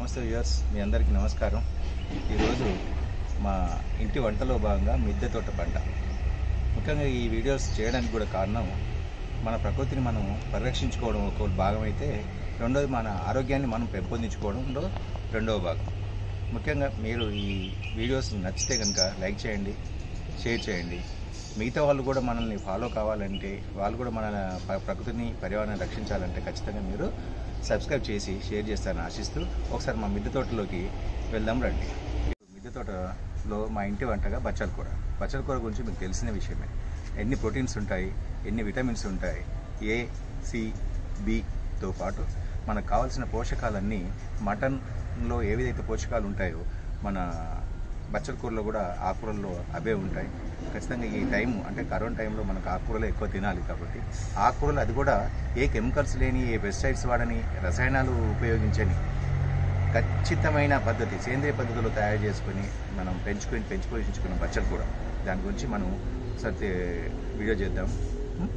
నమస్తే వ్యూయర్స్ మీ అందరికీ నమస్కారం ఈరోజు మా ఇంటి వంటలో భాగంగా మిద్దె తోట పంట ముఖ్యంగా ఈ వీడియోస్ చేయడానికి కూడా కారణం మన ప్రకృతిని మనం పరిరక్షించుకోవడం ఒక భాగం అయితే రెండోది మన ఆరోగ్యాన్ని మనం పెంపొందించుకోవడంలో రెండవ భాగం ముఖ్యంగా మీరు ఈ వీడియోస్ నచ్చితే కనుక లైక్ చేయండి షేర్ చేయండి మిగతా వాళ్ళు కూడా మనల్ని ఫాలో కావాలంటే వాళ్ళు కూడా మన ప- ప్రకృతిని పర్యావరణాన్ని రక్షించాలంటే ఖచ్చితంగా మీరు సబ్స్క్రైబ్ చేసి షేర్ చేస్తారని ఆశిస్తూ ఒకసారి మా మిద్దె తోటలోకి వెళ్దాం రండి మిద్దె తోటలో మా ఇంటి వంటగా బచ్చల కూర బచ్చల కూర గురించి మీకు తెలిసిన విషయమే ఎన్ని ప్రోటీన్స్ ఉంటాయి ఎన్ని విటమిన్స్ ఉంటాయి ఏ సి బితో పాటు మనకు కావాల్సిన పోషకాలన్నీ మటన్లో ఏవిధైతే పోషకాలు ఉంటాయో మన బచ్చల కూరలో కూడా ఆకుకూరల్లో అవే ఉంటాయి ఖచ్చితంగా ఈ టైం అంటే కరోనా టైంలో మనకు ఆకుకూరలు ఎక్కువ తినాలి కాబట్టి ఆకుకూరలు అది కూడా ఏ కెమికల్స్ లేని ఏ పెస్టిసైడ్స్ వాడని రసాయనాలు ఉపయోగించని ఖచ్చితమైన పద్ధతి సేంద్రియ పద్ధతిలో తయారు చేసుకొని మనం పెంచుకొని పెంచి పోషించుకున్న బచ్చలు కూడా దాని గురించి మనం సత్య వీడియో చేద్దాం ఉం?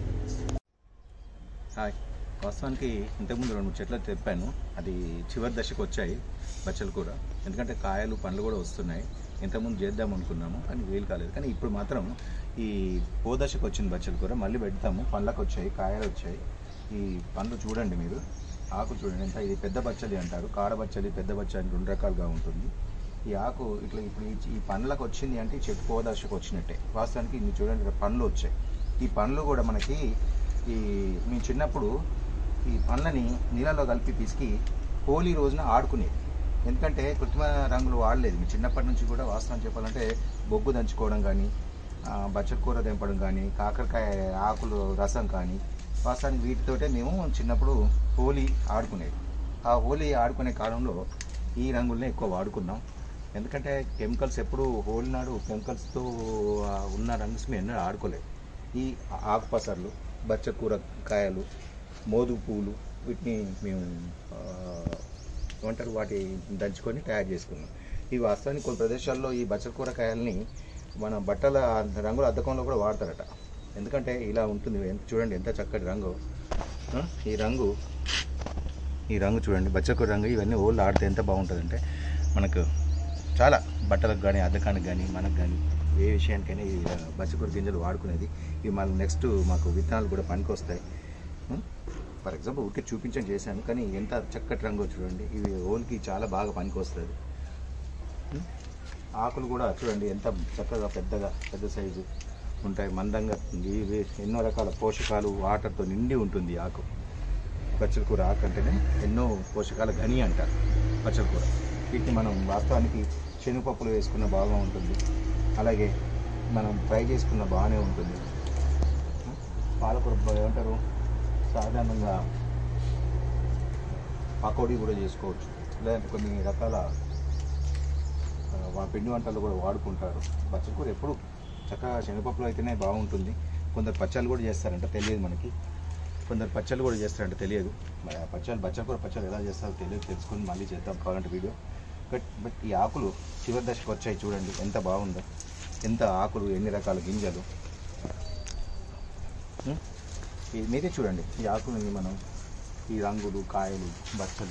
హాయ్ వాస్తవానికి ఇంతకుముందు రెండు మూడు చెట్లు తెప్పాను అది చివరి దశకు వచ్చాయి బచ్చలు కూర ఎందుకంటే కాయలు పండ్లు కూడా వస్తున్నాయి ఇంతకుముందు చేద్దాం అనుకున్నాము కానీ వీలు కాలేదు కానీ ఇప్పుడు మాత్రం ఈ పో దశకు వచ్చింది బచ్చల కూర మళ్ళీ పెడతాము పండ్లకు వచ్చాయి కాయలు వచ్చాయి ఈ పండ్లు చూడండి మీరు ఆకు చూడండి ఎంత ఇది పెద్ద బచ్చలి అంటారు కాడ బచ్చలి పెద్ద బచ్చలి రెండు రకాలుగా ఉంటుంది ఈ ఆకు ఇట్లా ఇప్పుడు ఈ- ఈ పండ్లకు వచ్చింది అంటే ఈ చెట్టు పోదశకు వచ్చినట్టే వాస్తవానికి ఇన్ని చూడండి ఇక్కడ పండ్లు వచ్చాయి ఈ పండ్లు కూడా మనకి ఈ మేము చిన్నప్పుడు ఈ పండ్లని నీళ్ళలో కలిపి పిసికి హోలీ రోజున ఆడుకునేది ఎందుకంటే కృత్రిమ రంగులు వాడలేదు మీ చిన్నప్పటి నుంచి కూడా వాస్తవం చెప్పాలంటే బొగ్గు దంచుకోవడం కానీ బచ్చల కూర తెంపడం కానీ కాకరకాయ ఆకులు రసం కానీ వాస్తవానికి వీటితోటే మేము చిన్నప్పుడు హోలీ ఆడుకునేది ఆ హోలీ ఆడుకునే కాలంలో ఈ రంగుల్ని ఎక్కువ వాడుకున్నాం ఎందుకంటే కెమికల్స్ ఎప్పుడు హోలీ నాడు కెమికల్స్తో ఆ, ఉన్న రంగుస్ మేము ఎన్నడూ ఆడుకోలేదు ఈ ఆకుపసర్లు బచ్చకూర కాయలు మోదు పూలు వీటిని మేము ఆ, ఏమంటారు వాటి దంచుకొని తయారు చేసుకున్నాం ఈ వాస్తవానికి కొన్ని ప్రదేశాల్లో ఈ బచ్చకూర కాయల్ని మన బట్టల రంగుల అద్దకంలో కూడా వాడతారట ఎందుకంటే ఇలా ఉంటుంది ఎంత చూడండి ఎంత చక్కటి రంగు ఆ, ఈ రంగు ఈ రంగు చూడండి బచ్చకూర రంగు ఇవన్నీ ఓళ్ళు ఆడితే ఎంత బాగుంటుందంటే మనకు చాలా బట్టలకు కానీ అద్దకానికి కానీ మనకు కానీ ఏ విషయానికైనా ఈ బచ్చకూర గింజలు వాడుకునేది ఇవి మళ్ళీ నెక్స్ట్ మాకు విత్తనాలు కూడా పనికి వస్తాయి ఫర్ ఎగ్జాంపుల్ ఊరికే చూపించడం చేశాను కానీ ఎంత చక్కటి రంగు చూడండి ఇవి ఓల్కి చాలా బాగా పనికి వస్తుంది ఉం? ఆకులు కూడా చూడండి ఎంత చక్కగా పెద్దగా పెద్ద సైజు ఉంటాయి మందంగా ఇవి ఎన్నో రకాల పోషకాలు వాటర్తో నిండి ఉంటుంది ఈ ఆకు పచ్చల కూర ఆకు అంటేనే ఎన్నో పోషకాల గని అంటారు పచ్చల కూర వీటిని మనం వాస్తవానికి శనగపప్పులు వేసుకున్న బాగా ఉంటుంది అలాగే మనం ఫ్రై చేసుకున్న బాగానే ఉంటుంది పాలకూర బ- ఏమంటారు సాధారణంగా పకోడీ కూడా చేసుకోవచ్చు లేదంటే కొన్ని రకాల ఆ, వా పిండి వంటలు కూడా వాడుకుంటారు బచ్చకూర ఎప్పుడు చక్కగా శనగపప్పులో అయితేనే బాగుంటుంది కొందరు పచ్చళ్ళు కూడా చేస్తారంట తెలియదు మనకి కొందరు పచ్చళ్ళు కూడా చేస్తారంట తెలియదు మరి ఆ పచ్చళ్ళు బచ్చకూర పచ్చళ్ళు ఎలా చేస్తారో తెలియదు తెలుసుకొని మళ్ళీ చేద్దాం కావాలంటే వీడియో బట్ బట్ ఈ ఆకులు చివరి దశకు వచ్చాయి చూడండి ఎంత బాగుందో ఎంత ఆకులు ఎన్ని రకాల గింజలు ఉం? ఈ మీరే చూడండి ఈ ఆకులని మనం ఈ రంగులు కాయలు బచ్చలు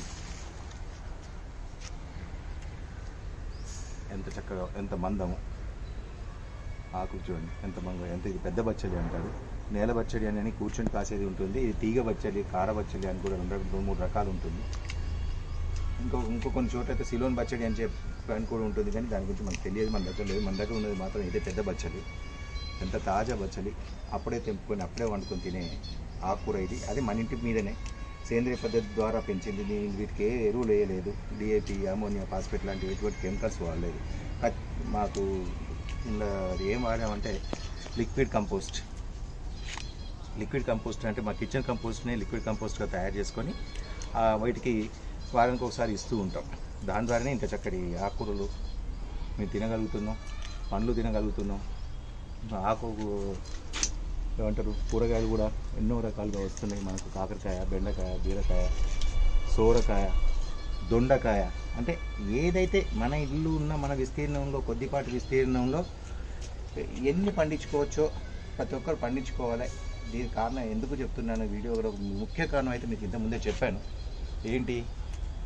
ఎంత చక్కగా ఎంత మందము ఆకులు చూడండి ఎంత మంగ ఎంత ఇది పెద్ద బచ్చలి అంటారు నేల బచ్చలి అని కూర్చొని కాసేది ఉంటుంది ఇది తీగ బచ్చలి కార బచ్చలి అని కూడా రెండు రెండు మూడు రకాలు ఉంటుంది ఇంకో ఇంకో కొన్ని చోట్ల అయితే సిలోన్ బచ్చడి అని చెప్పి అని కూడా ఉంటుంది కానీ దాని గురించి మనకు తెలియదు మన దగ్గర లేదు మన దగ్గర ఉన్నది మాత్రం ఇదే పెద్ద బచ్చలి ఎంత తాజా బచ్చలి అప్పుడే తెంపుకొని అప్పుడే వండుకొని తినే ఆకుకూర ఇది అది మన ఇంటి మీదనే సేంద్రియ పద్ధతి ద్వారా పెంచింది దీని వీటికి ఏ ఎరువులు వేయలేదు డిఏపి అమోనియా ఫాస్ఫేట్ లాంటి ఎటువంటి కెమికల్స్ వాడలేదు కట్- మాకు ఇలా ఏం వాడామంటే లిక్విడ్ కంపోస్ట్ లిక్విడ్ కంపోస్ట్ అంటే మా కిచెన్ కంపోస్ట్ని లిక్విడ్ కంపోస్ట్గా తయారు చేసుకొని ఆ, వాటికి వారానికి ఒకసారి ఇస్తూ ఉంటాం దాని ద్వారానే ఇంత చక్కటి ఆకుకూరలు మేము తినగలుగుతున్నాం పండ్లు తినగలుగుతున్నాం ఆకు ఏమంటారు కూరగాయలు కూడా ఎన్నో రకాలుగా వస్తున్నాయి మనకు కాకరకాయ బెండకాయ బీరకాయ సోరకాయ దొండకాయ అంటే ఏదైతే మన ఇల్లు ఉన్న మన విస్తీర్ణంలో కొద్దిపాటి విస్తీర్ణంలో ఎన్ని పండించుకోవచ్చో ప్రతి ఒక్కరు పండించుకోవాలి దీని కారణం ఎందుకు చెప్తున్నాను వీడియో కూడా ముఖ్య కారణం అయితే మీకు ఇంత ముందే చెప్పాను ఏంటి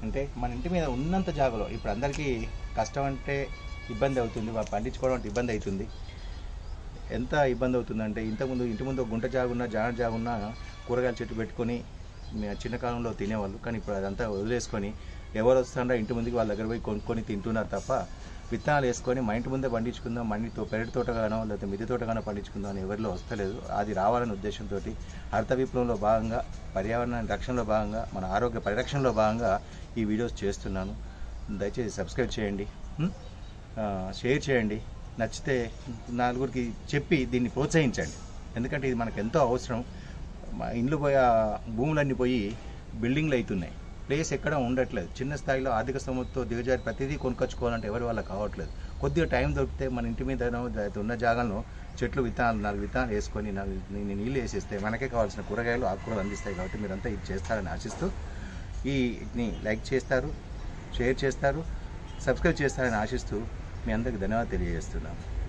అంటే మన ఇంటి మీద ఉన్నంత జాగలో ఇప్పుడు అందరికీ కష్టం అంటే ఇబ్బంది అవుతుంది వా- పండించుకోవడం అంటే ఇబ్బంది అవుతుంది ఎంత ఇబ్బంది అవుతుందంటే ఇంతకుముందు ఇంటి ముందు ఒక గుంట జాగున్నా జాన జాగున్నా కూరగాయల చెట్టు పెట్టుకొని మే- చిన్న కాలంలో తినేవాళ్ళు కానీ ఇప్పుడు అదంతా వదిలేసుకొని ఎవరు వస్తారో ఇంటి ముందుకి వాళ్ళ దగ్గర పోయి కొనుక్కొని తింటున్నారు తప్ప విత్తనాలు వేసుకొని మా ఇంటి ముందే పండించుకుందాం మణితో పెరటి తోటగానో లేకపోతే మిద్దె తోటగానో పండించుకుందాం అని ఎవరిలో వస్తలేదు అది రావాలనే ఉద్దేశంతో హరిత విప్లవంలో భాగంగా పర్యావరణ రక్షణలో భాగంగా మన ఆరోగ్య పరిరక్షణలో భాగంగా ఈ వీడియోస్ చేస్తున్నాను దయచేసి సబ్స్క్రైబ్ చేయండి ఉం? ఆ, షేర్ చేయండి నచ్చితే నలుగురికి చెప్పి దీన్ని ప్రోత్సహించండి ఎందుకంటే ఇది మనకు ఎంతో అవసరం మా ఇండ్లు పోయి ఆ భూములన్నీ పోయి బిల్డింగ్లు అవుతున్నాయి ప్లేస్ ఎక్కడ ఉండట్లేదు చిన్న స్థాయిలో ఆర్థిక స్థోమతతో దిగజారి ప్రతిదీ కొనుక్కొచ్చుకోవాలంటే ఎవరి వల్ల కావట్లేదు కొద్దిగా టైం దొరికితే మన ఇంటి మీద ఉన్న జాగాలను చెట్లు విత్తనాలు నాలుగు విత్తనాలు వేసుకొని నాలుగు నీ- నీళ్ళు వేసేస్తే మనకే కావాల్సిన కూరగాయలు ఆకుకూరలు అందిస్తాయి కాబట్టి మీరంతా ఇది చేస్తారని ఆశిస్తూ ఈ లైక్ చేస్తారు షేర్ చేస్తారు సబ్స్క్రైబ్ చేస్తారని ఆశిస్తూ మీ అందరికి ధన్యవాదాలు తెలియజేస్తున్నాను